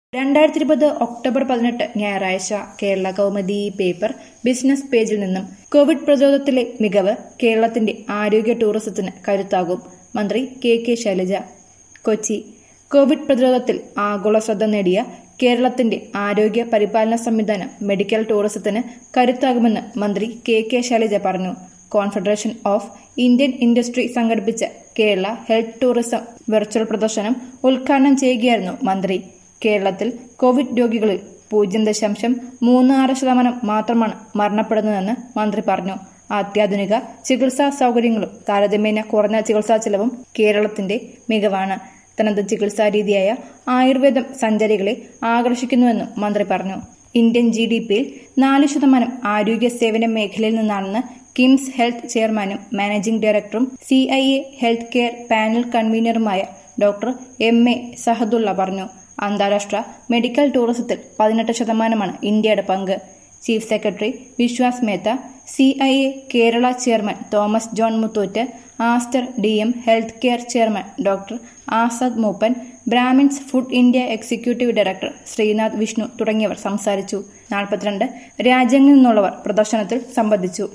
രണ്ടായിരത്തി ഇരുപത് ഒക്ടോബർ പതിനെട്ട് ഞായറാഴ്ച കേരള കൗമുദി പേപ്പർ ബിസിനസ് പേജിൽ നിന്നും കോവിഡ് പ്രതിരോധത്തിലെ മികവ് കേരളത്തിന്റെ ആരോഗ്യ ടൂറിസത്തിന് കരുത്താകും മന്ത്രി K K Shailaja Kochi Covid പ്രതിരോധത്തിൽ ആഗോള ശ്രദ്ധ നേടിയ കേരളത്തിന്റെ ആരോഗ്യ പരിപാലന സംവിധാനം മെഡിക്കൽ ടൂറിസത്തിന് കരുത്താകുമെന്ന് മന്ത്രി കെ കെ ശൈലജ പറഞ്ഞു കോൺഫെഡറേഷൻ ഓഫ് ഇന്ത്യൻ ഇൻഡസ്ട്രി സംഘടിപ്പിച്ച കേരള ഹെൽത്ത് ടൂറിസം വെർച്വൽ പ്രദർശനം ഉദ്ഘാടനം ചെയ്യുകയായിരുന്നു മന്ത്രി കേരളത്തിൽ കോവിഡ് രോഗികളിൽ പൂജ്യം ദശാംശം മൂന്ന് ആറ് ശതമാനം മാത്രമാണ് മരണപ്പെടുന്നതെന്ന് മന്ത്രി പറഞ്ഞു അത്യാധുനിക ചികിത്സാ സൗകര്യങ്ങളും താരതമ്യേന കുറഞ്ഞ ചികിത്സാ ചെലവും കേരളത്തിന്റെ മികവാണ് തനത് ചികിത്സാ രീതിയായ ആയുർവേദം സഞ്ചാരികളെ ആകർഷിക്കുന്നുവെന്നും മന്ത്രി പറഞ്ഞു ഇന്ത്യൻ ജി ഡി പിയിൽ നാല് ശതമാനം ആരോഗ്യ സേവന മേഖലയിൽ നിന്നാണെന്ന് കിംസ് ഹെൽത്ത് ചെയർമാനും മാനേജിംഗ് ഡയറക്ടറും C I A health care panel കൺവീനറുമായ ഡോക്ടർ എം എ സഹദുള്ള പറഞ്ഞു അന്താരാഷ്ട്ര മെഡിക്കൽ ടൂറിസത്തിൽ പതിനെട്ട് ശതമാനമാണ് ഇന്ത്യയുടെ പങ്ക് chief secretary Vishwas Mehta C I A Kerala chairman Thomas John Muthoot Aster D M health care chairman doctor Azad Moopen Brahmins food India executive director Sreenath Vishnu തുടങ്ങിയവർ സംസാരിച്ചു നാൽപ്പത്തിരണ്ട് രാജ്യങ്ങളിൽ നിന്നുള്ളവർ പ്രദർശനത്തിൽ സംബന്ധിച്ചു